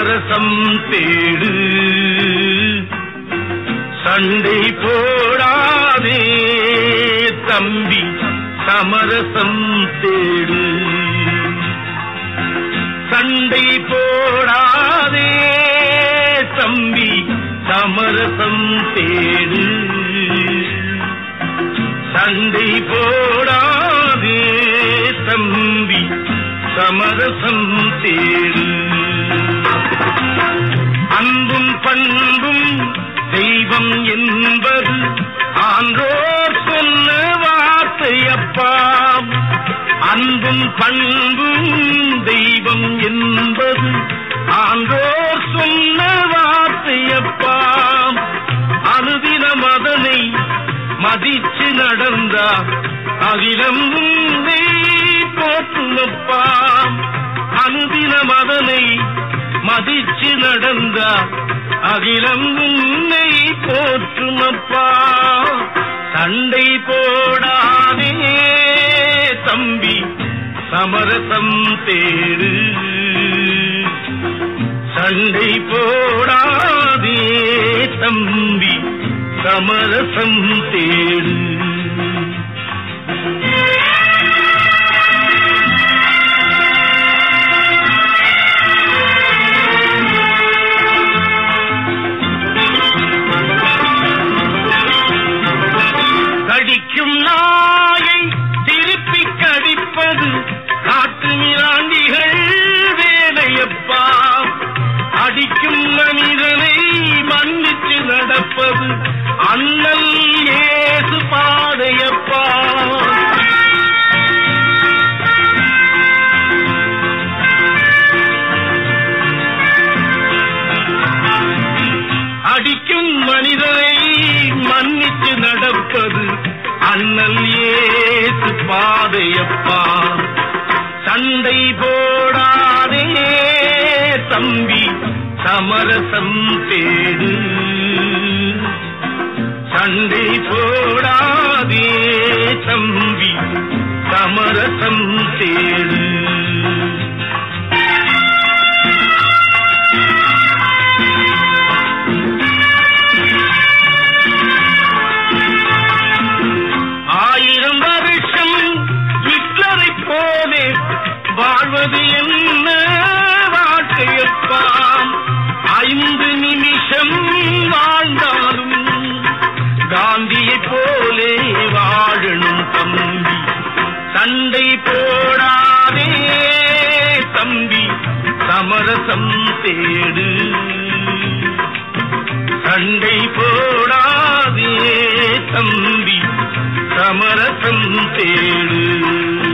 சமரசம் தேடு சண்டை போடாதே தம்பி சமரசம் தேடு சண்டை போடாதே தம்பி சமரசம் தேடு சண்டை போடாதே தம்பி சமரசம் தேடு அன்பும் பண்பும் தெய்வம் என்பது ஆன்றோர் சொன்ன வார்த்தையப்பா அன்பும் பண்பும் தெய்வம் என்பது ஆன்றோர் சொன்ன வார்த்தையப்பா அனுதினம் அதனை மதிச்சு நடந்தா அகிலம் உன்னை போற்றுமப்பா அனுதினம் அதனை மதிச்சு நடந்தா அகிலம் உன்னை போற்றுமப்பா சண்டை போடாதே தம்பி சமரசம் தேடு சண்டை போடாதே தம்பி சமரசம் தேடு கடிக்கும் நாயை திருப்பி கடிப்பது காட்டு மிராண்டிகள் வேலையப்பா அடிக்கும் மனிதனை மன்னிச்சு நடப்பது அண்ணல் ஏசு பாதையப்பா அடிக்கும் மனிதனை மன்னித்து நடப்பது அண்ணல் ஏசு பாதையப்பா சண்டை போடாதே தம்பி சமரசம் தேடு சண்டை போடாதே தம்பி சமரசம் தேடு ஆயிரம் வருஷம் ஹிட்லரை போலே வாழ்வது என்ன வாழ்க்கையப்பாம் ஐந்து நிமிஷம் வாழ்ந்தாலும் காந்தியை போலே வாழணும் தம்பி சண்டை போடாதே தம்பி சமரசம் தேடு சண்டை போடாதே தம்பி சமரசம் தேடு